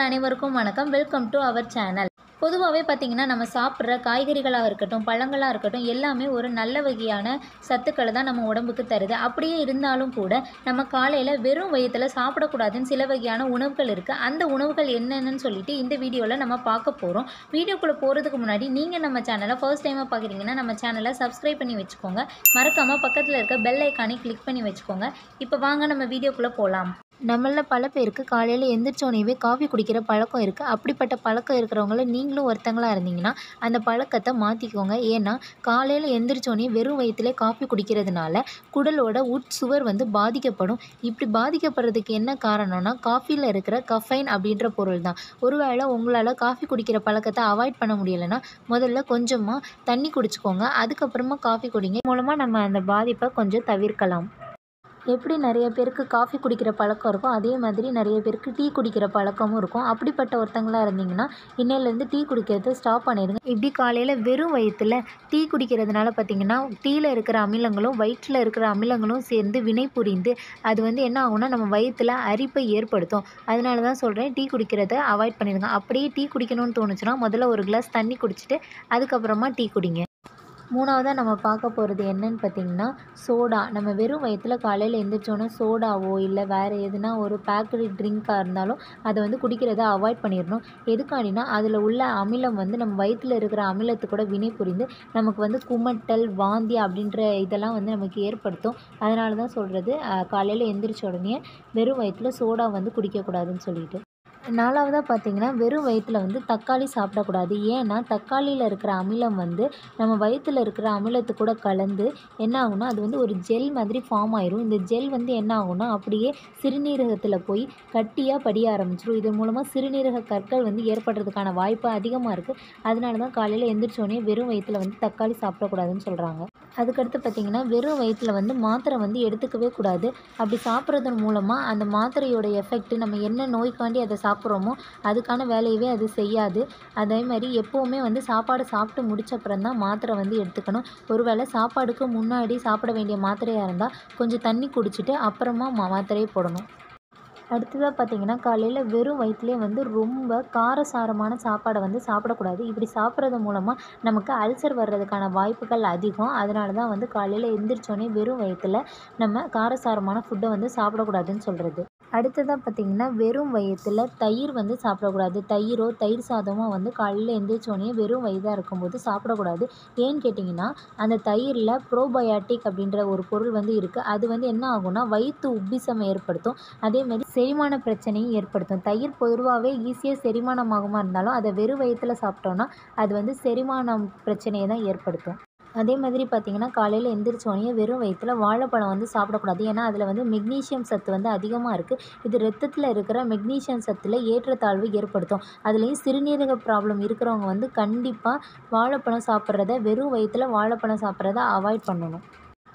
அனைவருக்கும் வணக்கம் welcome to our channel பொதுவாகவே பார்த்திங்கன்னா நம்ம சாப்பிட்ற காய்கறிகளாக இருக்கட்டும் பழங்களாக இருக்கட்டும் எல்லாமே ஒரு நல்ல வகையான சத்துக்களை தான் நம்ம உடம்புக்கு தருது அப்படியே இருந்தாலும் கூட நம்ம காலையில் வெறும் வயிற்றில் சாப்பிடக்கூடாதுன்னு சில வகையான உணவுகள் இருக்குது அந்த உணவுகள் என்னென்னு சொல்லிட்டு இந்த வீடியோவில் நம்ம பார்க்க போகிறோம் வீடியோக்குள்ளே போகிறதுக்கு முன்னாடி நீங்கள் நம்ம சேனலை ஃபர்ஸ்ட் டைமாக பார்க்குறீங்கன்னா நம்ம சேனலை சப்ஸ்கிரைப் பண்ணி வச்சுக்கோங்க மறக்காமல் பக்கத்தில் இருக்க பெல் ஐக்கானை கிளிக் பண்ணி வச்சுக்கோங்க இப்போ வாங்க நம்ம வீடியோக்குள்ளே போகலாம் நம்மள பல பேருக்கு காலையில் எந்திரிச்சோனையவே காஃபி குடிக்கிற பழக்கம் இருக்குது அப்படிப்பட்ட பழக்கம் இருக்கிறவங்கள நீங்களும் ஒருத்தங்களா இருந்தீங்கன்னா அந்த பழக்கத்தை மாற்றிக்கோங்க ஏன்னா காலையில் எந்திரிச்சோனே வெறும் வயிற்றுலே காஃபி குடிக்கிறதுனால குடலோட உட்சுவர் வந்து பாதிக்கப்படும் இப்படி பாதிக்கப்படுறதுக்கு என்ன காரணம்னா காஃபியில் இருக்கிற கஃபைன் அப்படின்ற பொருள் தான் ஒருவேளை உங்களால் காஃபி குடிக்கிற பழக்கத்தை அவாய்ட் பண்ண முடியலைன்னா முதல்ல கொஞ்சமாக தண்ணி குடிச்சுக்கோங்க அதுக்கப்புறமா காஃபி குடிங்க மூலமாக நம்ம அந்த பாதிப்பை கொஞ்சம் தவிர்க்கலாம் எப்படி நிறைய பேருக்கு காஃபி குடிக்கிற பழக்கம் இருக்கும் அதே மாதிரி நிறைய பேருக்கு டீ குடிக்கிற பழக்கமும் இருக்கும் அப்படிப்பட்ட ஒருத்தங்களா இருந்தீங்கன்னா இன்னையிலேருந்து டீ குடிக்கிறத ஸ்டாப் பண்ணிடுங்க இப்படி காலையில் வெறும் வயிற்றில் டீ குடிக்கிறதுனால பார்த்தீங்கன்னா டீயில் இருக்கிற அமிலங்களும் வயிற்றில் இருக்கிற அமிலங்களும் சேர்ந்து வினை புரிந்து அது வந்து என்ன ஆகும்னா நம்ம வயிற்றில் அரிப்பை ஏற்படுத்தும் அதனால தான் சொல்கிறேன் டீ குடிக்கிறத அவாய்ட் பண்ணிடுங்க அப்படியே டீ குடிக்கணும்னு தோணுச்சுன்னா முதல்ல ஒரு கிளாஸ் தண்ணி குடிச்சிட்டு அதுக்கப்புறமா டீ குடிங்க மூணாவதாக நம்ம பார்க்க போகிறது என்னன்னு பார்த்தீங்கன்னா சோடா நம்ம வெறும் வயிற்றில் காலையில் எந்திரிச்சோன்னே சோடாவோ இல்லை வேறு எதுனா ஒரு பேக்கரி ட்ரிங்காக இருந்தாலும் அதை வந்து குடிக்கிறத அவாய்ட் பண்ணிடணும் எதுக்காண்டினா அதில் உள்ள அமிலம் வந்து நம்ம வயிற்றில் இருக்கிற அமிலத்து கூட வினை புரிந்து நமக்கு வந்து குமட்டல் வாந்தி அப்படின்ற இதெல்லாம் வந்து நமக்கு ஏற்படுத்தும் அதனால தான் சொல்கிறது காலையில் எந்திரிச்ச உடனே வெறும் வயிற்றில் சோடா வந்து குடிக்கக்கூடாதுன்னு சொல்லிட்டு நாலாவதாக பார்த்தீங்கன்னா வெறும் வயிற்றில் வந்து தக்காளி சாப்பிடக்கூடாது ஏன்னா தக்காளியில் இருக்கிற அமிலம் வந்து நம்ம வயிற்றில் இருக்கிற அமிலத்து கூட கலந்து என்ன ஆகும்னா அது வந்து ஒரு ஜெல் மாதிரி ஃபார்ம் ஆயிரும் இந்த ஜெல் வந்து என்ன ஆகும்னா அப்படியே சிறுநீரகத்தில் போய் கட்டியாக படிய ஆரம்பிச்சிடும் இதன் மூலமாக சிறுநீரக கற்கள் வந்து ஏற்படுறதுக்கான வாய்ப்பு அதிகமாக இருக்குது அதனால தான் காலையில் எந்திரிச்சோடனே வெறும் வயிற்றில் வந்து தக்காளி சாப்பிடக்கூடாதுன்னு சொல்கிறாங்க அதுக்கடுத்து பார்த்திங்கன்னா வெறும் வயிற்றில் வந்து மாத்திரை வந்து எடுத்துக்கவே கூடாது அப்படி சாப்பிட்றதன் மூலமாக அந்த மாத்திரையோட எஃபெக்ட் நம்ம என்ன நோய்க்காண்டி அதை சாப்பிட்றோமோ அதுக்கான வேலையவே அது செய்யாது அதே மாதிரி எப்போவுமே வந்து சாப்பாடு சாப்பிட்டு முடிச்ச அப்புறம் தான் மாத்திரை வந்து எடுத்துக்கணும் ஒருவேளை சாப்பாடுக்கு முன்னாடி சாப்பிட வேண்டிய மாத்திரையாக இருந்தால் கொஞ்சம் தண்ணி குடிச்சிட்டு அப்புறமா மா மாத்திரையை போடணும் அடுத்ததாக பார்த்தீங்கன்னா காலையில் வெறும் வயிற்றுலேயே வந்து ரொம்ப காரசாரமான சாப்பாடை வந்து சாப்பிடக்கூடாது இப்படி சாப்பிட்றது மூலமாக நமக்கு அல்சர் வர்றதுக்கான வாய்ப்புகள் அதிகம் அதனால தான் வந்து காலையில் எந்திரிச்சோடனே வெறும் வயிற்றில் நம்ம காரசாரமான ஃபுட்டை வந்து சாப்பிடக்கூடாதுன்னு சொல்கிறது அடுத்ததாக பார்த்திங்கன்னா வெறும் வயிற்றில் தயிர் வந்து சாப்பிடக்கூடாது தயிரோ தயிர் சாதமோ வந்து காலையில் எந்திரிச்சோடனே வெறும் வயதாக இருக்கும்போது சாப்பிடக்கூடாது ஏன்னு கேட்டிங்கன்னா அந்த தயிரில் ப்ரோபயாட்டிக் அப்படின்ற ஒரு பொருள் வந்து இருக்குது அது வந்து என்ன ஆகும்னா வயிற்று உப்பிசம் ஏற்படுத்தும் அதேமாதிரி செரிமான பிரச்சனையும் ஏற்படுத்தும் தயிர் பொதுவாகவே ஈஸியாக செரிமானமாகுமா இருந்தாலும் அதை வெறும் வயிற்றில் சாப்பிட்டோன்னா அது வந்து செரிமானம் பிரச்சனையை தான் ஏற்படுத்தும் அதே மாதிரி பார்த்திங்கன்னா காலையில் எந்திரிச்சோடனே வெறும் வயிற்றில் வாழைப்பழம் வந்து சாப்பிடக்கூடாது ஏன்னா அதில் வந்து மெக்னீஷியம் சத்து வந்து அதிகமாக இருக்குது இது ரத்தத்தில் இருக்கிற மெக்னீஷியம் சத்தில் ஏற்றத்தாழ்வு ஏற்படுத்தும் அதுலேயும் சிறுநீரக ப்ராப்ளம் இருக்கிறவங்க வந்து கண்டிப்பாக வாழைப்பழம் சாப்பிட்றத வெறும் வயிற்றில் வாழைப்பழம் சாப்பிட்றத அவாய்ட் பண்ணணும்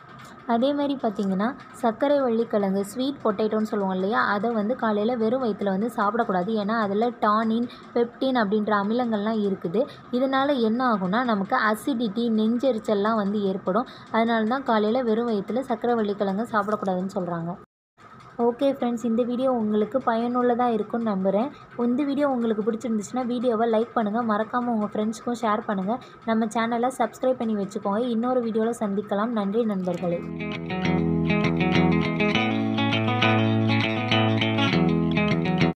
அதே மாதிரி பார்த்திங்கன்னா சர்க்கரை வள்ளிக்கிழங்கு ஸ்வீட் பொட்டேட்டோன்னு சொல்லுவோம் இல்லையா அதை வந்து காலையில் வெறும் வயிற்றில் வந்து சாப்பிடக்கூடாது ஏன்னா அதில் டானின் பெப்டின் அப்படின்ற அமிலங்கள்லாம் இருக்குது இதனால் என்ன ஆகும்னா நமக்கு அசிடிட்டி நெஞ்செரிச்சல்லாம் வந்து ஏற்படும் அதனால தான் காலையில் வெறும் வயிற்றில் சர்க்கரை வள்ளிக்கிழங்கு சாப்பிடக்கூடாதுன்னு சொல்கிறாங்க ஓகே ஃப்ரெண்ட்ஸ் இந்த வீடியோ உங்களுக்கு பயனுள்ளதாக இருக்கும்னு நம்புகிறேன் இந்த வீடியோ உங்களுக்கு பிடிச்சிருந்துச்சுன்னா வீடியோவை லைக் பண்ணுங்கள் மறக்காமல் உங்கள் ஃப்ரெண்ட்ஸ்க்கும் ஷேர் பண்ணுங்கள் நம்ம சேனலை சப்ஸ்கிரைப் பண்ணி வச்சுக்கோங்க இன்னொரு வீடியோவில் சந்திக்கலாம் நன்றி நண்பர்களே